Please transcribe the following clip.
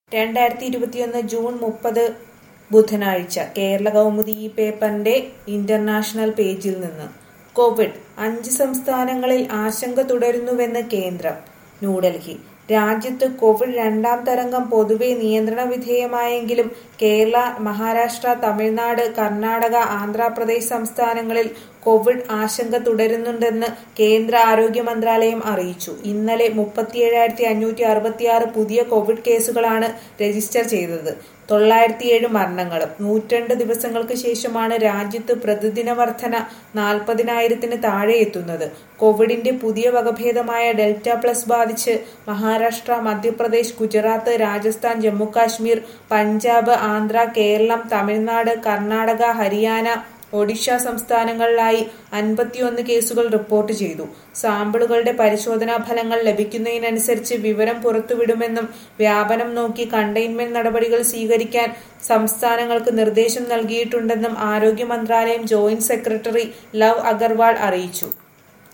രണ്ടായിരത്തി ഇരുപത്തിയൊന്ന് ജൂൺ മുപ്പത് ബുധനാഴ്ച കേരള കൗമുദി ഈ പേപ്പറിന്റെ ഇന്റർനാഷണൽ പേജിൽ നിന്ന് കോവിഡ് അഞ്ച് സംസ്ഥാനങ്ങളിൽ ആശങ്ക തുടരുന്നുവെന്ന് കേന്ദ്രം ന്യൂഡൽഹി രാജ്യത്ത് കോവിഡ് രണ്ടാം തരംഗം പൊതുവെ നിയന്ത്രണ വിധേയമായെങ്കിലും കേരള മഹാരാഷ്ട്ര തമിഴ്നാട് കർണാടക ആന്ധ്രാപ്രദേശ് സംസ്ഥാനങ്ങളിൽ കോവിഡ് ആശങ്ക തുടരുന്നുണ്ടെന്ന് കേന്ദ്ര ആരോഗ്യ മന്ത്രാലയം അറിയിച്ചു ഇന്നലെ മുപ്പത്തിയേഴായിരത്തി അഞ്ഞൂറ്റി അറുപത്തിയാറ് പുതിയ കോവിഡ് കേസുകളാണ് രജിസ്റ്റർ ചെയ്തത് തൊള്ളായിരത്തിയേഴ് മരണങ്ങളും നൂറ്റിരണ്ട് ദിവസങ്ങൾക്ക് ശേഷമാണ് രാജ്യത്ത് പ്രതിദിന വർധന നാൽപ്പതിനായിരത്തിന് താഴെ എത്തുന്നത് കോവിഡിന്റെ പുതിയ വകഭേദമായ ഡെൽറ്റ പ്ലസ് ബാധിച്ച് മഹാരാഷ്ട്ര മധ്യപ്രദേശ് ഗുജറാത്ത് രാജസ്ഥാൻ ജമ്മുകാശ്മീർ പഞ്ചാബ് ആന്ധ്ര കേരളം തമിഴ്നാട് കർണാടക ഹരിയാന ഒഡീഷ സംസ്ഥാനങ്ങളിലായി അൻപത്തിയൊന്ന് കേസുകൾ റിപ്പോർട്ട് ചെയ്തു സാമ്പിളുകളുടെ പരിശോധനാ ഫലങ്ങൾ ലഭിക്കുന്നതിനനുസരിച്ച് വിവരം പുറത്തുവിടുമെന്നും വ്യാപനം നോക്കി കണ്ടെയ്ൻമെന്റ് നടപടികൾ സ്വീകരിക്കാൻ സംസ്ഥാനങ്ങൾക്ക് നിർദ്ദേശം നൽകിയിട്ടുണ്ടെന്നും ആരോഗ്യ മന്ത്രാലയം ജോയിന്റ് സെക്രട്ടറി ലവ് അഗർവാൾ അറിയിച്ചു